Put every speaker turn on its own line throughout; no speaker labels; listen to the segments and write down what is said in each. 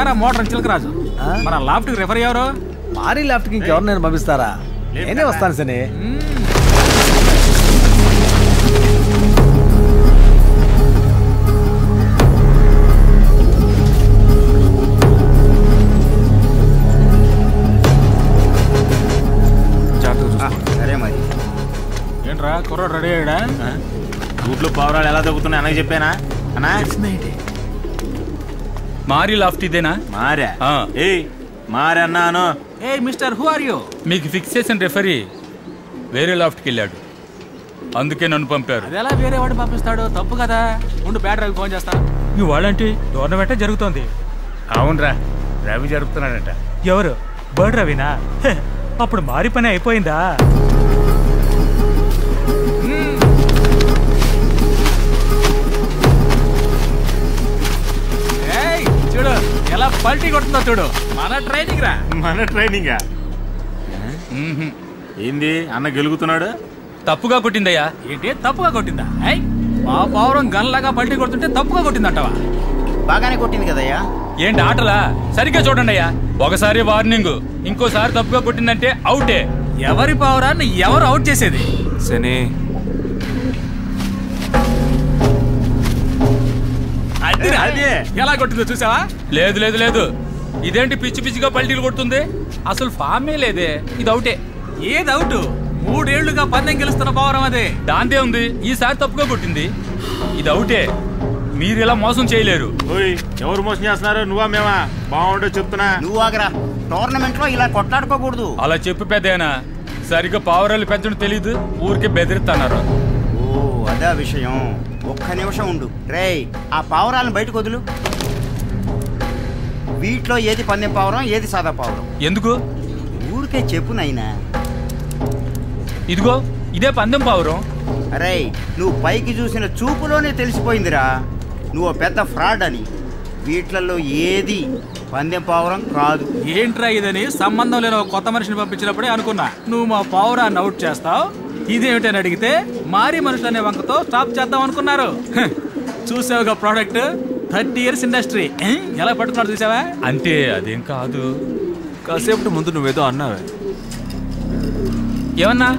నేనేరా మోటార్ చిలకరాజు మన laughed refer ఎవరు
మారీ లెఫ్ట్కి ఇంకెవరు నేను పంపిస్తారా నేనే వస్తాను సని
సరే మరి
ఏంట్రా కుర్రాడు రెడీ అయ్యాడా
రూట్లో పావురాలు ఎలా తగ్గుతున్నాయి అనగా చెప్పానా అన్నా
మారీ లాఫ్ట్ ఇదేనా
మారా
ఆ.
ఏయ్ మారన్నాను
ఏ మిస్టర్ హూ ఆర్ యూ
మీకు ఫిక్స్ చేసిన రెఫరీ వేరే లాఫ్ట్కి వెళ్ళాడు అందుకే నన్ను పంపారు
అది ఎలా వేరే వాడు పంపిస్తాడు తప్పు కదా ఉండు బ్యాటరీకి ఫోన్ చేస్తా
ఇవాళంటి టోర్నమెంటే జరుగుతోంది
అవునరా రవి జరుపుతున్నాడట
ఎవరు బర్డ్ రవినా హె, అప్పుడు మారి పని అయిపోయిందా
ఏయ్ చూడు ఎలా పల్టీ కొడుతుందో చూడు మన ట్రైనింగ్ రా
మన ట్రైనింగ్
మ్మ్హ్మ్.
ఏంది అన్న గెలుగుతున్నాడు
తప్పుగా కొట్టిందయ్యా
ఏంటి తప్పుగా కొట్టిందా ఏయ్ మా పౌరం గన్లాగా పల్టీ కొడుతుంటే తప్పుగా కొట్టిందంటవా
బాగానే కొట్టింది కదయ్యా
ఏంటి ఆటలా సరిగ్గా చూడండి అయ్యా ఒకసారి వార్నింగ్ ఇంకోసారి తప్పుగా కొట్టిందంటే అవుటే
ఎవరి పౌరాన్ని ఎవరు అవుట్ చేసేది
శని
అది
అదే.
ఎలా కొట్టిందో చూసావా
లేదు లేదు లేదు ఇదేంటి పిచ్చి పిచ్చిగా పల్టీలు కొడుతుంది అసలు ఫామే లేదే ఇది అవుటే
ఏది అవుట్ మూడేళ్లుగా పందెం గెలుస్తున్న పౌరం అదే
దాంతే ఉంది ఈసారి తప్పుగా కొట్టింది ఇది అవుటే మీరు ఇలా మోసం చేయలేరు
ఓయ్ ఎవరు మోసం చేస్తున్నారు నువ్వా మేమా బాగుండో చెప్తున్నా
నువ్వు ఆగరా టోర్నమెంట్ లో ఇలా కొట్లాడుకోకూడదు
అలా చెప్పు పెద్దయినా సరిగ్గా పావురాలు పెంచడం తెలీదు ఊరికే బెదిరిస్తున్నారు
ఓ అదే విషయం ఒక్క నిమిషం ఉండు రేయ్ ఆ పావురాలను బయటకు వదులు వీటిలో ఏది పందెం పావురం ఏది సాదా పావురం
ఎందుకు
ఊరికే చెప్పు నాయనా
ఇదిగో ఇదే పందెం పావురం
అరే నువ్వు పైకి చూసిన చూపులోనే తెలిసిపోయిందిరా నువ్వు ఓ పెద్ద ఫ్రాడ్ అని వీటిలలో ఏది పందెం పావురం కాదు
ఏంట్రా ఇదని సంబంధం లేని ఒక కొత్త మనిషిని పంపించినప్పుడే అనుకున్నా నువ్వు మా పౌరాన్ని అవుట్ చేస్తావు ఇదేమిటని అడిగితే మారి మనుషులు అనే వంకతో స్టాప్ చేద్దాం అనుకున్నారు హ, చూసావుగా ప్రోడక్ట్ థర్టీ ఇయర్స్ ఇండస్ట్రీ ఎలా పట్టుకున్నాడు చూసావా
అంటే అదేం కాదు
కాసేపటి ముందు నువ్వేదో అన్నావే
ఏమన్నా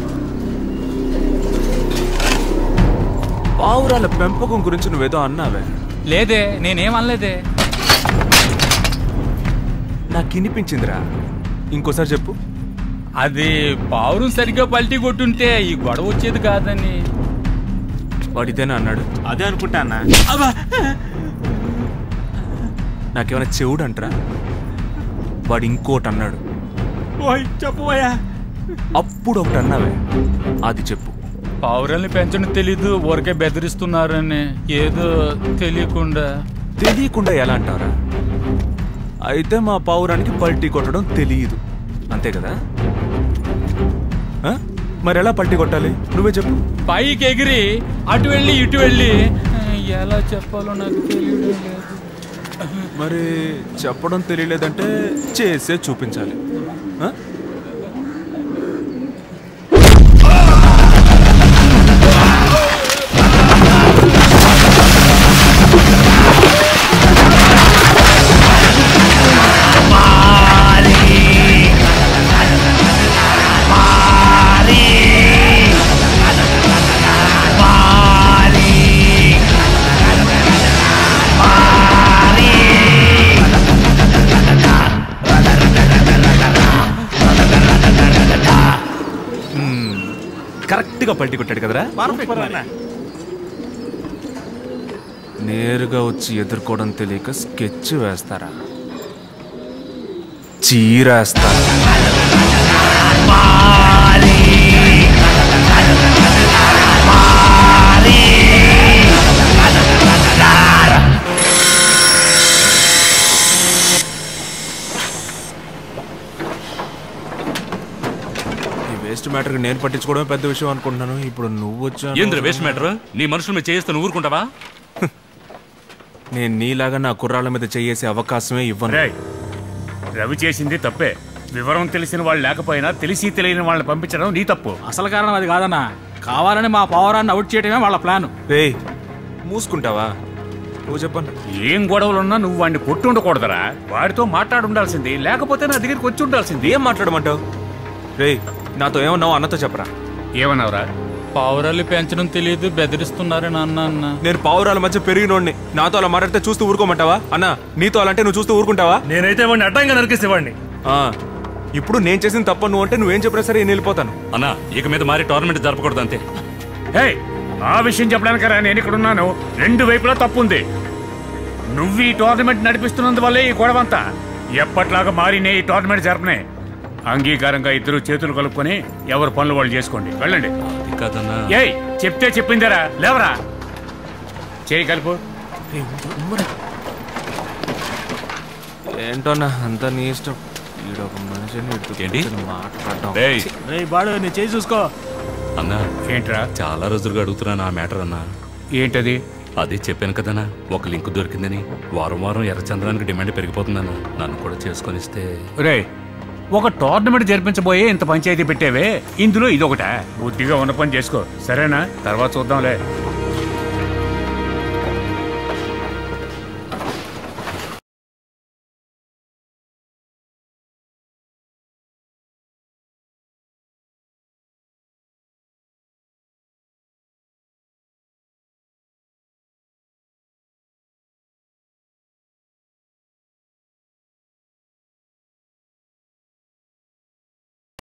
పావురాల పెంపకం గురించి నువ్వేదో అన్నావే
లేదే నేనేం అనలేదే
నాకు వినిపించిందిరా ఇంకోసారి చెప్పు
అది పావురం సరిగ్గా పల్టీ కొట్టుంటే ఈ గొడవ వచ్చేది కాదని
వాడిదేనా అన్నాడు
అదే అనుకుంటా అన్న
నాకేమైనా చెవుడు అంటరా వాడు ఇంకోటి అన్నాడు
ఓయ్ చెప్పబోయా
అప్పుడు ఒకటి అన్నావే అది చెప్పు
పావురాల్ని పెంచడం తెలీదు ఊరికే బెదిరిస్తున్నారని ఏదో తెలియకుండా
తెలియకుండా ఎలా అంటారా అయితే మా పావురానికి పల్టీ కొట్టడం తెలియదు అంతే కదా ఆ? మరి ఎలా పల్టీ కొట్టాలి నువ్వే చెప్పు
పైకి ఎగిరి అటు వెళ్ళి ఇటు వెళ్ళి ఎలా చెప్పాలో నాకు తెలియడం లేదు
మరి చెప్పడం తెలియలేదంటే చేసే చూపించాలి ఆ? కరెక్ట్గా పల్టీ కొట్టాడు కదరా
పర్ఫెక్ట్ మరి.
నేరుగా వచ్చి ఎదుర్కోవడం తెలియక స్కెచ్ వేస్తారా చీరేస్తారా ఈ వేస్ట్ మ్యాటర్ నేను పట్టించుకోవడమే పెద్ద విషయం అనుకుంటున్నాను ఇప్పుడు నువ్వు వచ్చా
ఏంద్ర వేస్ట్ మ్యాటర్ నీ మనుషుల మీద చేయిస్తాను ఊరుకుంటావా
నేను నీలాగా నా కుర్రాళ్ళ మీద చేసే అవకాశమే ఇవ్వను
రేయ్ రవి చేసింది తప్పే వివరం తెలిసిన వాళ్ళు లేకపోయినా తెలిసి తెలియని వాళ్ళని పంపించడం నీ తప్పు
అసలు కారణం అది కాదన్నా కావాలని మా పౌరాన్ని అవుట్ చేయడమే వాళ్ళ ప్లాన్
రే మూసుకుంటావా నువ్వు చెప్పన్నా
ఏం గొడవలున్నా నువ్వు వాడిని కొట్టి ఉండకూడదరా వాడితో మాట్లాడి ఉండాల్సింది లేకపోతే నా దగ్గరికి వచ్చి ఉండాల్సింది
ఏం మాట్లాడమంటావు రేయ్ నాతో ఏమన్నావు అన్నతో చెప్పరా
ఏమన్నావురా
పావురాలు పెంచడం తెలియదు బెదిరిస్తున్నారే నాన్న అన్న
నేను పావురాల మధ్య పెరిగినోడిని నాతో అలా మాట్లాడితే చూస్తూ ఊరుకోమంటావా అన్న నీతో అలా అంటే నువ్వు చూస్తూ ఊరుకుంటావా
నేనైతే వాడిని అడ్డంగా నరికేసేవాడిని
ఆ, ఇప్పుడు నేను చేసిన తప్ప నువ్వు అంటే నువ్వేం చెప్పినా సరే నేను వెళ్ళిపోతాను
అన్నా ఇక మీద మారి టోర్నమెంట్ జరపకూడదు అంతే
హే ఆ విషయం చెప్పడానికరా నేను ఇక్కడ ఉన్నాను రెండు వైపులా తప్పుంది నువ్వు ఈ టోర్నమెంట్ నడిపిస్తున్నందువల్లే ఈ గొడవంతా ఎప్పట్లాగా మారినే ఈ టోర్నమెంట్ జరపనే అంగీకారంగా ఇద్దరు చేతులు కలుపుకొని ఎవరు పనులు వాళ్ళు చేసుకోండి వెళ్ళండి
అది కాదన్నా
ఏయ్ చెప్తే చెప్పిందరా లేవరా చేయి కలుపు
ఏంటోనా అంతా నీ ఇష్టం ఈడొక మనిషిని ఇటు
ఏంటి?
కూర్చొని మాట్లాడడం
డేయ్
రే బాడు నీ చేయి చూసుకో
అన్నా
ఏంట్రా
చాలా రోజులుగా అడుగుతున్నాను ఆ మ్యాటర్ అన్నా
ఏంటది
అదే చెప్పాను కదన్నా ఒక లింక్ దొరికిందని వారం వారం ఎర్రచంద్రానికి డిమాండ్ పెరిగిపోతుందన్న నన్ను కూడా చేసుకొని ఇస్తే
రే ఒక టోర్నమెంట్ జరిపించబోయే ఇంత పంచాయతీ పెట్టేవే ఇందులో ఇదొకట బుద్ధిగా ఉన్న పని చేసుకో సరేనా తర్వాత చూద్దాంలే